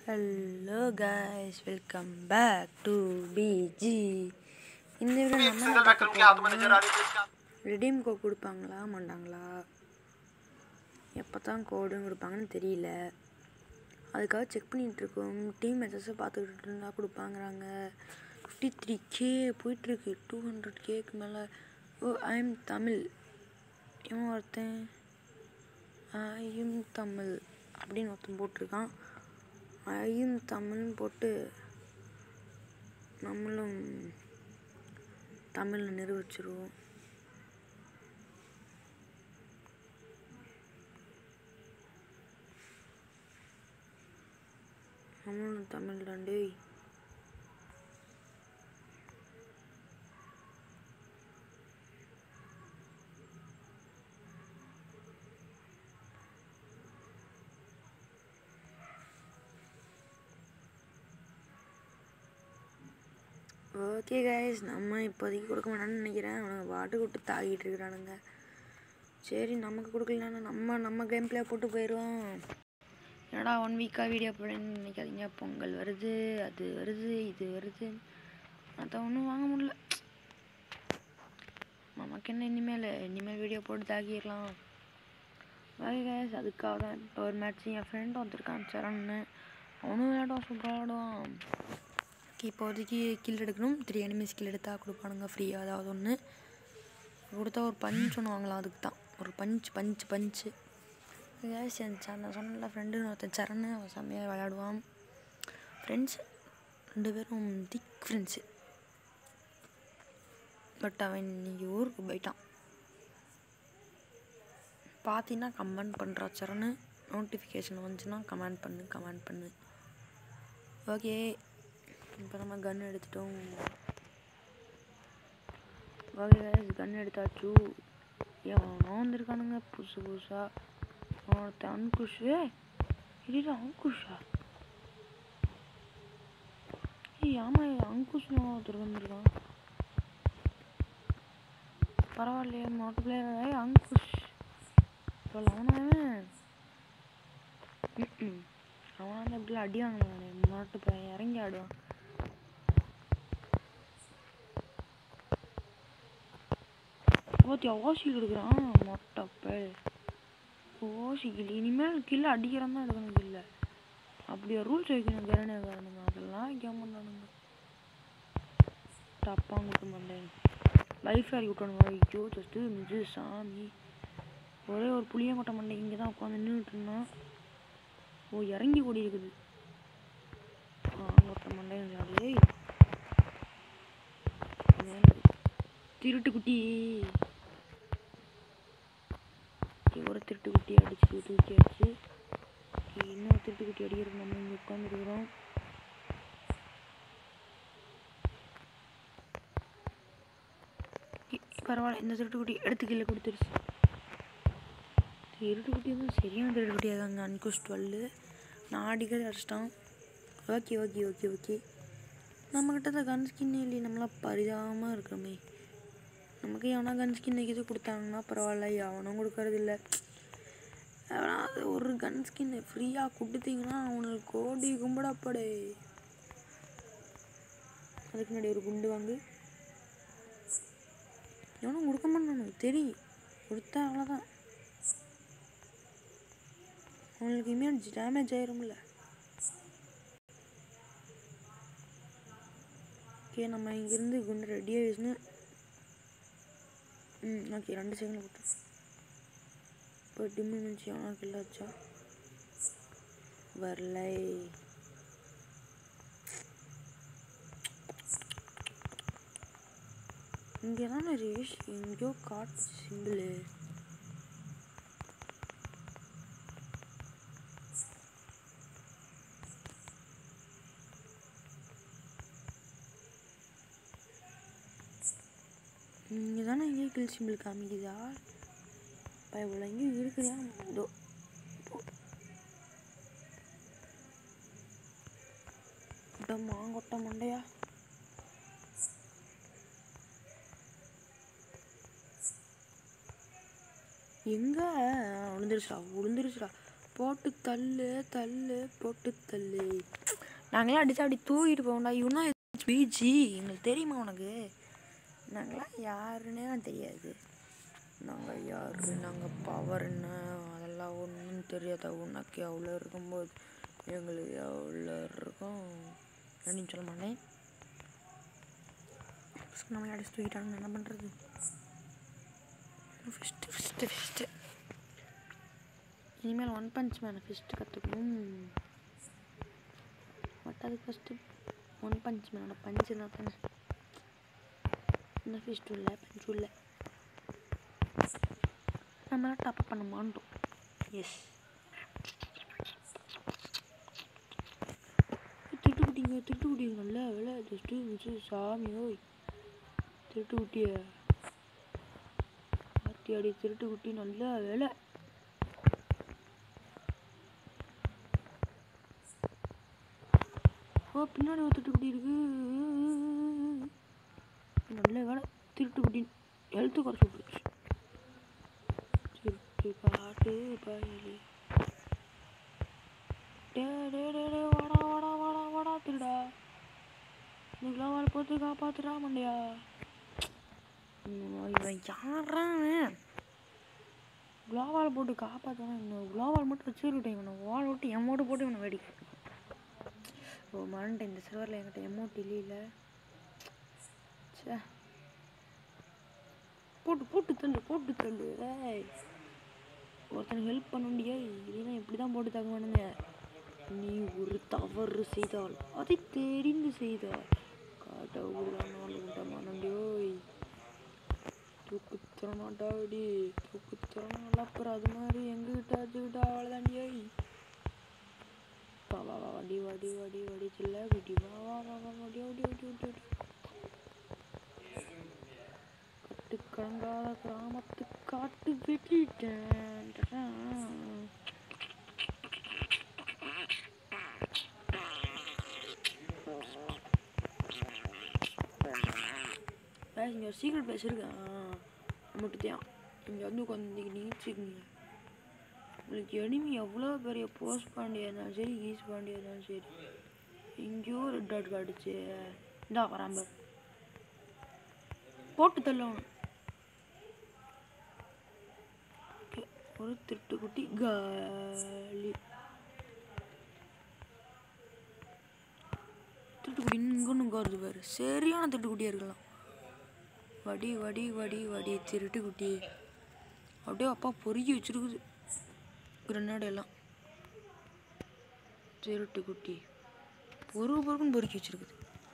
hello guys welcome back to PG இந்த video நம்ம என்ன பார்க்க போறோம்னா, redeem கோட் கொடுப்பாங்களா மாட்டாங்களா எப்போ தான் கோடும் கொடுப்பாங்கன்னு தெரியல அதுக்காக செக் பண்ணிகிட்ருக்கோம் டீம் மெசேஜை பார்த்துக்கிட்டு இருந்தால் கொடுப்பாங்கிறாங்க ஃபிஃப்டி த்ரீ கே போயிட்டுருக்கு டூ ஹண்ட்ரட் கேக்கு மேலே ஓ ஐஎம் தமிழ் இவன் ஒருத்தன் ஐயும் தமிழ் அப்படின்னு ஒருத்தன் போட்டிருக்கான் ஐயும் தமிழ்னு போட்டு நம்மளும் தமிழில் நிரூபிச்சிருவோம் நம்மளும் தமிழ் தாண்டே ஓகே கைஸ் நம்ம இப்போதைக்கு கொடுக்க மாட்டான்னு நினைக்கிறேன் அவனுங்க பாட்டு விட்டு தாக்கிட்டு இருக்கிறானுங்க சரி நமக்கு கொடுக்கலன்னா நம்ம நம்ம கேம் பிளே போட்டு போயிடுவோம் என்னடா ஒன் வீக்காக வீடியோ போடுறேன்னு நினைக்காதீங்க பொங்கல் வருது அது வருது இது வருது அதை ஒன்றும் வாங்க முடியல நமக்கு என்ன இனிமேல் இனிமேல் வீடியோ போட்டு தாக்கிடலாம் ஓகே கைஸ் அதுக்காக தான் இப்போ ஒரு மேட்ச் என் ஃப்ரெண்ட் வந்திருக்கான் சரண்னு அவனும் விளையாடுவான் சூப்பராக விளையாடுவான் இப்போதைக்கு கில் எடுக்கணும் த்ரீ எனிமீஸ் கில் எடுத்தால் கொடுப்பானுங்க ஃப்ரீயாக ஏதாவது ஒன்று கொடுத்தா ஒரு பஞ்ச் ஒன்று வாங்கலாம் அதுக்கு தான் ஒரு பஞ்ச் பஞ்ச் பஞ்சு கேஸ் என் நான் சொன்னல ஃப்ரெண்டுன்னு ஒருத்தன் சரண் அவன் செம்மையாக விளையாடுவான் ஃப்ரெண்ட்ஸ் ரெண்டு பேரும் திக் ஃப்ரெண்ட்ஸு பட் அவன் இன்னைக்கு ஊருக்கு போயிட்டான் பார்த்தீங்கன்னா கமெண்ட் பண்ணுறா சரண் நோட்டிஃபிகேஷன் வந்துச்சுன்னா கமெண்ட் பண்ணு கமெண்ட் பண்ணு ஓகே இப்போ நம்ம கன் எடுத்துட்டோம் ஓகே கன் எடுத்தாச்சு எவனோ வந்திருக்கானுங்க புதுசு புதுசாக ஒருத்தன் அங்குஷ் இது அங்குஷா ஏய் ஆமாம் அங்குஷ்னு ஒருத்தர் வந்திருக்கான் பரவாயில்லையே மோட்டர் பிளேயர் ஏய் அங்குஷ் சொல்ல அவனவன் ம் அவன் வந்து எப்படிலாம் அடி வாங்கினானே மாட்டு பையன் இறங்கி ஆடுவான் ஓத்தி ஓசி எடுக்கிறான் மொட்டப்ப ஓசி கில் இனிமேல் கில்ல அடிக்கிறான் தான் எடுக்கணும் கில்ல அப்படியே ரூல்ஸ் வைக்கணும் கரணியக்காரனுங்க அதெல்லாம் வைக்க மாட்டானுங்க தப்பாங்கிட்டு மாட்டேன் லைஃப் ஆகி விட்டானுங்க ஐயோ ஜஸ்ட்டு மிஜு சாமி ஒரே ஒரு புளியங்கொட்டை மண்டை இங்கே தான் உட்காந்து நின்றுட்டு இருந்தான் ஓ இறங்கி ஓடி இருக்குது ஆ ஒருத்த மண்டை விளையாடு திருட்டு குட்டி Okay, ஒரு திருட்டு குட்டி அடிச்சு தூக்கி அடிச்சு Okay, இன்னொரு திருட்டு குட்டி அடிக்கிறது நம்ம இங்கே உட்காந்துருக்குறோம் பரவாயில்ல இந்த திருட்டு குட்டி எடுத்து கீழே கொடுத்துருச்சு திருட்டு குட்டி வந்து சரியான திருட்டு குட்டியாக தாங்க அன்குஷ் டுவெல்லு நான் அடிக்கிறது அடிச்சிட்டான் ஓகே ஓகே ஓகே ஓகே நம்மக்கிட்ட தான் கன் ஸ்கின் இல்லையே நம்மளாம் பரிதாபமாக இருக்கிறோமே நமக்கு எவனா கன் ஸ்கின் இது கொடுத்தாங்கன்னா பரவாயில்ல எவனும் கொடுக்கறது இல்லை எவனாவது ஒரு கன் ஸ்கின் ஃப்ரீயாக கொடுத்தீங்கன்னா அவனுக்கு கோடி கும்பிடப்படே அதுக்கு முன்னாடி ஒரு குண்டு வாங்கு எவனும் கொடுக்க மாட்டானு தெரியும் கொடுத்தா அவ்வளோதான் அவங்களுக்கு இமேஜ் டேமேஜ் ஆயிரும்ல ஓகே நம்ம இங்கேருந்து குண்டு ரெடி ஆகிடுச்சுன்னு ம் ஓகே ரெண்டு செகண்ட் கொடுத்து இப்போ டிம்மு நினச்சி அவனா கில்லாச்சா வரலை இங்கே தானே ரேஷ் எங்கேயோ காட்டு சிம்பிளு இங்கே தானே எங்கேயோ கில் சிம்பிள் காமிக்குதா பயபுல எங்கேயும் இருக்குதா இதோ மாங்கொட்டை மண்டையா எங்க விழுந்துருச்சுடா விழுந்துருச்சுடா போட்டு தள்ளு தள்ளு போட்டு தள்ளு நாங்களாம் அடிச்சு அப்படி தூக்கிட்டு போவோம்டா இவனா பிஜி எங்களுக்கு தெரியுமா உனக்கு நாங்களாம் யாருன்னே எனக்கு தெரியாது நாங்கள் யார் நாங்கள் பவர் என்ன அதெல்லாம் ஒன்றும் தெரியாத உனக்கு எவ்வளோ இருக்கும்போது எங்களுக்கு எவ்வளோ இருக்கும் அப்படின்னு சொல்ல மாட்டேன் நம்மளை அடிச்சு தூக்கிட்டாங்க என்ன பண்ணுறது ஃபிஸ்ட்டு ஃபிஸ்ட்டு ஃபிஸ்ட்டு இனிமேல் ஒன் பஞ்ச் மேன் ஃபிஸ்ட்டு கற்றுக்கணும் பட் அதுக்கு ஃபஸ்ட்டு ஒன் பஞ்ச் மேனோட பஞ்சு தான் தானே இந்த ஃபிஸ்ட் இல்லை பஞ்சு இல்லை நம்ம டாப் பண்ண மாட்டோம் எஸ் திட்டுக்குட்டிங்க திட்டுக்குட்டிங்க நல்ல வேலை ஜஸ்ட்டு மிச்சு சாமி ஓய் திருட்டுக்குட்டிய ஆத்தி அடி திருட்டுக்குட்டி நல்ல வேலை ஓ பின்னாடி ஒரு திருட்டுக்குட்டி இருக்கு நல்ல வேலை திருட்டுக்குட்டி ஹெல்த்து குறைச்சி விட்டுருச்சு திருட்டு பாட்டு பயலி டே டே டே டே வாடா வாடா வாடா வாடா திருடா நீங்களாம் வாழ போட்டு காப்பாத்துடா மண்டையா இவன் இவன் யாரான் குளோவால் போட்டு காப்பாற்றான இந்த குளோவால் மட்டும் வச்சுருட்டேன் இவனை வால் விட்டு எமௌண்ட் போட்டு இவனை வெடிக்க ஓ மறந்துட்டேன் இந்த சர்வரில் என்கிட்ட எமௌண்ட் இல்லையில சே போட்டு போட்டு தள்ளு போட்டு தள்ளு ஏய் ஒருத்தனுக்கு ஹெல்ப் பண்ண முடியாது இல்லைன்னா இப்படி தான் போட்டு தங்குவானுங்க நீ ஒரு தவறு செய்தால் அதை தெரிந்து செய்தால் கடவுளானால் உண்ட மனண்டியோய் தூக்குத்திறனாட்டாடி தூக்குத்திறனால அப்புறம் அது மாதிரி எங்ககிட்ட அதுக்கிட்ட அவ்வளோதாண்டியோய் வா வா வா வடி வடி வடி வடி சில்ல குட்டி வா வா வா வா வடி வடி வடி வடி வடி கட்டுக்கடங்காத கிராமத்து காட்டு வெட்டிட்டேன் guys, இங்கே ஒரு சீக்ரெட் பிளேஸ் இருக்கு மட்டும் தான் இங்கே வந்து உட்காந்து நீச்சுக்குங்க உங்களுக்கு எனிமி எவ்வளோ பெரிய போஸ்ட் பாண்டியா இருந்தாலும் சரி ஈஸ் பாண்டியா இருந்தாலும் சரி எங்கேயோ ரெட் டாட் காட்டுச்சு இந்தா வராம்ப போட்டு தள்ளணும் Okay, ஒரு திருட்டுக்குட்டி காலி திருட்டுக்குட்டி இங்கொன்னு இங்கே வருது பாரு சரியான திருட்டுக்குட்டியாக இருக்கலாம் வடி வடி வடி வடி திருட்டு குட்டி அப்படியே அப்பா பொறுக்கி வச்சிருக்குது கிரனேட் எல்லாம் திருட்டு குட்டி பொறுக்கு பொறுக்குன்னு பொறுக்கி வச்சிருக்குது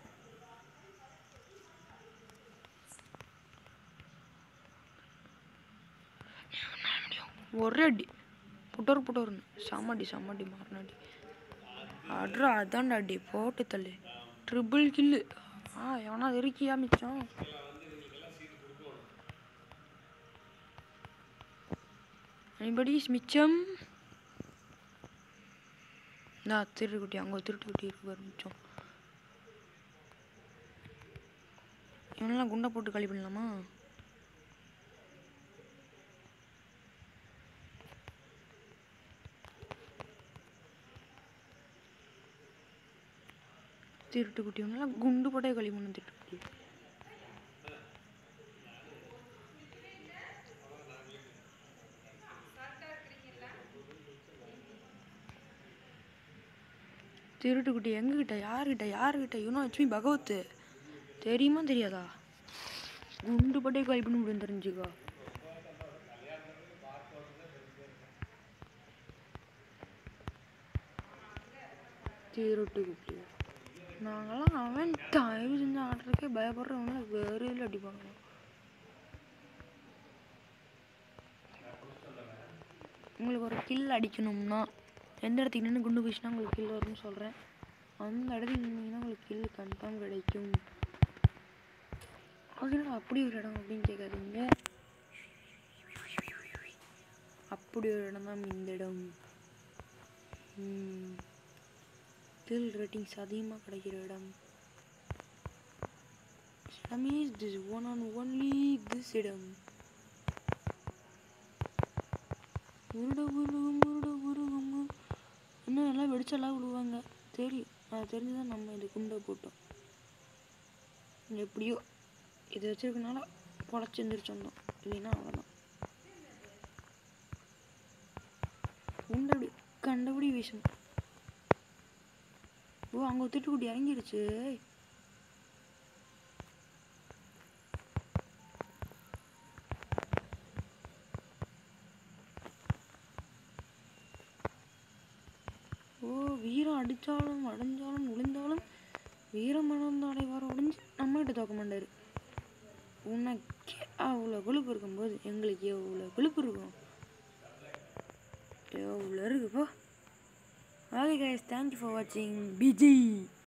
ஒரே அடி புட்டோர் புட்டோர்னு செம்மடி செம்மடி மாறினாடி அட்ரா அதான்டா அடி போட்டு தள்ளு ட்ரிபிள் கில்லு ஆ எவனா இருக்கியா மிச்சம் anybody is மிச்சம் நான் திருட்டுக்குட்டி அங்கே ஒரு திருட்டுக்குட்டி இருக்கு பாரு மிச்சம் இவனெல்லாம் குண்டை போட்டு காலி பண்ணலாமா திருட்டுக்குட்டி இவனெல்லாம் குண்டு போட்டே காலி பண்ண திருட்டுக்குட்டி திருட்டுக்குட்டி எங்ககிட்ட யாருக்கிட்ட யாருக்கிட்ட இவனும் லட்சுமி பகவத் தெரியுமா தெரியாதா குண்டு பட்டே காலி பண்ண முடியும் தெரிஞ்சுக்கோ திருட்டுக்குட்டி நாங்களாம் அவன் தயவு செஞ்சு ஆடுறதுக்கே பயப்படுறவங்கள வேறு இதில் அடிப்பாங்க உங்களுக்கு ஒரு கில் அடிக்கணும்னா எந்த இடத்துக்கு நின்று குண்டு போச்சுன்னா உங்களுக்கு கில் வரும்னு சொல்கிறேன் அந்த இடத்துக்கு நின்னீங்கன்னா உங்களுக்கு கில் கன்ஃபார்ம் கிடைக்கும் அதனால அப்படி ஒரு இடம் அப்படின்னு கேட்காதீங்க அப்படி ஒரு இடம் தான் இந்த இடம் கில் ரேட்டிங்ஸ் அதிகமாக கிடைக்கிற இடம் means this one on only this இடம் உருட உருகும் உருட உருகும் உரு- இன்னும் எல்லாம் வெடிச்செல்லாம் விடுவாங்க தெரியும் அது தெரிஞ்சுதான் நம்ம இது குண்டை போட்டோம் எப்படியோ இது வச்சிருக்கனால பொழைச்சி எந்திரிச்சு வந்தோம் இல்லைன்னா அவ்வளோதான் உண்டபடி கண்டபடி வீசணும் ஓ அங்கே திட்டுக்குட்டி இறங்கிருச்சு ஓ வீரம் அடித்தாலும் அடைஞ்சாலும் விழுந்தாலும் வீரம் மணந்த அடைவார் உடைஞ்சு நம்மகிட்ட தோக்க மாட்டார் உனக்கே அவ்வளோ கொழுப்பு இருக்கும்போது எங்களுக்கு எவ்வளோ கொழுப்பு இருக்கும் எவ்வளோ இருக்குப்போ ஓகே கைஸ் தேங்க்யூ ஃபார் வாட்சிங் பிஜி